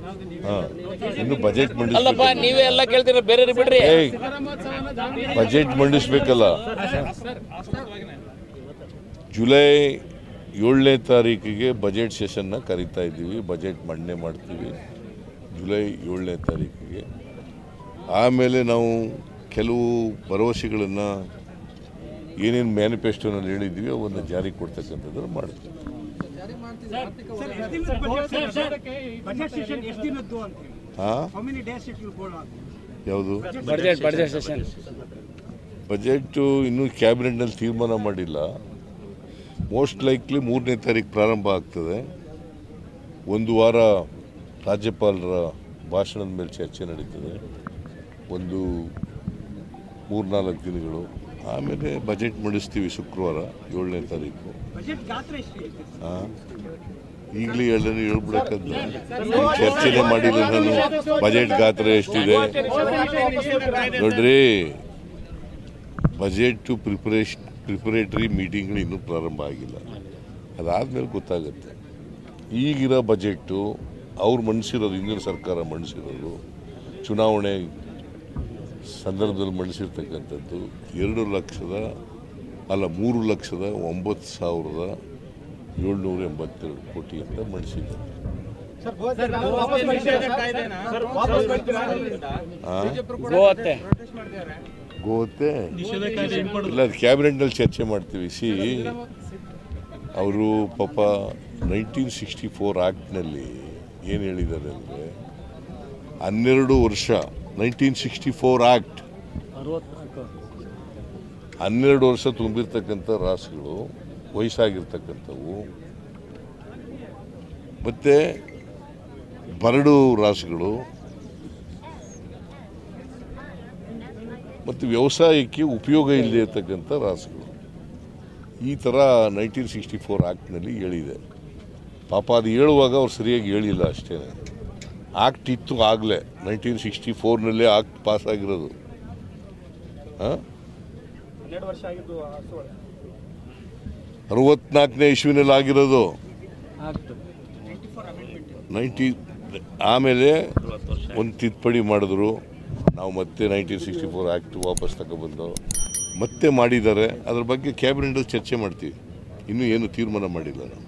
ಹಾಂ ಇನ್ನು ಬಜೆಟ್ ಅಲ್ಲಪ್ಪ ಮಂಡಿಸ್ಬೇಕು ನೀವೇ ಎಲ್ಲ ಕೇಳ್ತೀರ ಬೇರೆ ಬಿಡ್ರಿ ಏಯ್ ಬಜೆಟ್ ಮಂಡಿಸ್ಬೇಕಲ್ಲ ಜುಲೈ ಏಳನೇ ತಾರೀಕಿಗೆ ಬಜೆಟ್ ಸೆಷನ್ನ ಕರಿತಾ ಇದ್ದೀವಿ ಬಜೆಟ್ ಮಂಡನೆ ಮಾಡ್ತೀವಿ ಜುಲೈ ಏಳನೇ ತಾರೀಕಿಗೆ ಆಮೇಲೆ ನಾವು ಕೆಲವು ಭರವಸೆಗಳನ್ನು ಏನೇನು ಮ್ಯಾನಿಫೆಸ್ಟೋನಲ್ಲಿ ಹೇಳಿದ್ದೀವಿ ಅವನ್ನು ಜಾರಿ ಕೊಡ್ತಕ್ಕಂಥದ್ದನ್ನು ಮಾಡ್ತೀವಿ ಬಜೆಟ್ ಸೆಷನ್ ಎಷ್ಟು ದಿನದ್ದು ಅಂತ ಹೇಳಿ ಹಾಂ how many days it will goal budget budget session budget ಇನ್ನೂ ಕ್ಯಾಬಿನೆಟ್ನಲ್ಲಿ ತೀರ್ಮಾನ ಮಾಡಿಲ್ಲ ಮೋಸ್ಟ್ ಲೈಕ್ಲಿ ಮೂರನೇ ತಾರೀಕು ಪ್ರಾರಂಭ ಆಗ್ತದೆ ಒಂದು ವಾರ ರಾಜ್ಯಪಾಲರ ಭಾಷಣದ ಮೇಲೆ ಚರ್ಚೆ ನಡೀತದೆ ಒಂದು ಮೂರ್ನಾಲ್ಕು ದಿನಗಳು ಆಮೇಲೆ ಬಜೆಟ್ ಮಂಡಿಸ್ತೀವಿ ಶುಕ್ರವಾರ ಏಳನೇ ತಾರೀಕು ಬಜೆಟ್ ಗಾತ್ರ ಎಷ್ಟು ಇರುತ್ತೆ ಆ, ಈಗಲೇ ಹೇಳೋದು ಹೇಳ್ಬಿಡಕ್ಕಂತ ಚರ್ಚೆನೇ ಮಾಡಿಲ್ಲ ನಾನು ಬಜೆಟ್ ಗಾತ್ರ ಎಷ್ಟಿದೆ ನೋಡ್ರಿ ಬಜೆಟ್ ಪ್ರಿಪರೇಷನ್ ಪ್ರಿಪರೇಟರಿ ಮೀಟಿಂಗ್ಗಳು ಇನ್ನೂ ಪ್ರಾರಂಭ ಆಗಿಲ್ಲ ಅದಾದ್ಮೇಲೆ ಗೊತ್ತಾಗುತ್ತೆ ಈಗಿರೋ ಬಜೆಟ್ಟು ಅವ್ರು ಮಂಡಿಸಿರೋದು ಹಿಂದಿನ ಸರ್ಕಾರ ಮಂಡಿಸಿರೋದು ಚುನಾವಣೆ ಸಂದರ್ಭದಲ್ಲಿ ಮಂಡಿಸಿರ್ತಕ್ಕಂಥದ್ದು ಎರಡು ಲಕ್ಷದ ಅಲ್ಲ ಮೂರು ಲಕ್ಷದ ಒಂಬತ್ತು ಸಾವಿರದ ಏಳ್ನೂರ ಎಂಬತ್ತೆರಡು ಕೋಟಿ ಅಂತ ಮಂಡಿಸಿದ್ದಾರೆ ಆ? ಗೋವತ್ತೆ ಗೋತೆ ಇಲ್ಲ ಅದು ಕ್ಯಾಬಿನೆಟ್ನಲ್ಲಿ ಚರ್ಚೆ ಮಾಡ್ತೀವಿ ಸಿ ಅವರು ಪಾಪ ನೈನ್ಟೀನ್ ಸಿಕ್ಸ್ಟಿ ಫೋರ್ ಆ್ಯಕ್ಟ್ನಲ್ಲಿ ಏನು ಹೇಳಿದ್ದಾರೆ ಅಂದರೆ ಹನ್ನೆರಡು ವರ್ಷ ನೈನ್ಟೀನ್ ಸಿಕ್ಸ್ಟಿ ಫೋರ್ ಆ್ಯಕ್ಟ್ ಹನ್ನೆರಡು ವರ್ಷ ತುಂಬಿರ್ತಕ್ಕಂಥ ರಾಸುಗಳು ವಯಸ್ಸಾಗಿರ್ತಕ್ಕಂಥವು ಮತ್ತು ಬರಡು ರಾಸುಗಳು ಮತ್ತು ವ್ಯವಸಾಯಕ್ಕೆ ಉಪಯೋಗ ಇಲ್ಲದೆ ಇರತಕ್ಕಂಥ ರಾಸುಗಳು ಈ ಥರ ನೈನ್ಟೀನ್ ಸಿಕ್ಸ್ಟಿ ಫೋರ್ ಆ್ಯಕ್ಟ್ನಲ್ಲಿ ಹೇಳಿದೆ ಪಾಪ ಅದು ಹೇಳುವಾಗ ಅವ್ರು ಸರಿಯಾಗಿ ಹೇಳಿಲ್ಲ ಅಷ್ಟೇ ಆಕ್ಟ್ ಇತ್ತು ಆಗಲೇ ನೈನ್ಟೀನ್ ಸಿಕ್ಸ್ಟಿ ಫೋರ್ನಲ್ಲೇ ಆಕ್ಟ್ ಪಾಸ್ ಆಗಿರೋದು ಹಾಂ ಹನ್ನೆರಡು ವರ್ಷ ಆಗಿದ್ದು ಹಸುಗಳು ಅರವತ್ನಾಲ್ಕನೇ ಇಸ್ವಿನಲ್ಲಿ ಆಗಿರೋದು ನೈಂಟಿ ಆಮೇಲೆ ಒಂದು ತಿದ್ದುಪಡಿ ಮಾಡಿದ್ರು ನಾವು ಮತ್ತೆ ನೈನ್ಟೀನ್ ಸಿಕ್ಸ್ಟಿ ಫೋರ್ ಆ್ಯಕ್ಟ್ ವಾಪಸ್ ತಗೊಬಂದು ಮತ್ತೆ ಮಾಡಿದ್ದಾರೆ ಅದ್ರ ಬಗ್ಗೆ ಕ್ಯಾಬಿನೆಟಲ್ಲಿ ಚರ್ಚೆ ಮಾಡ್ತೀವಿ ಇನ್ನೂ ಏನು ತೀರ್ಮಾನ ಮಾಡಿಲ್ಲ ನಾವು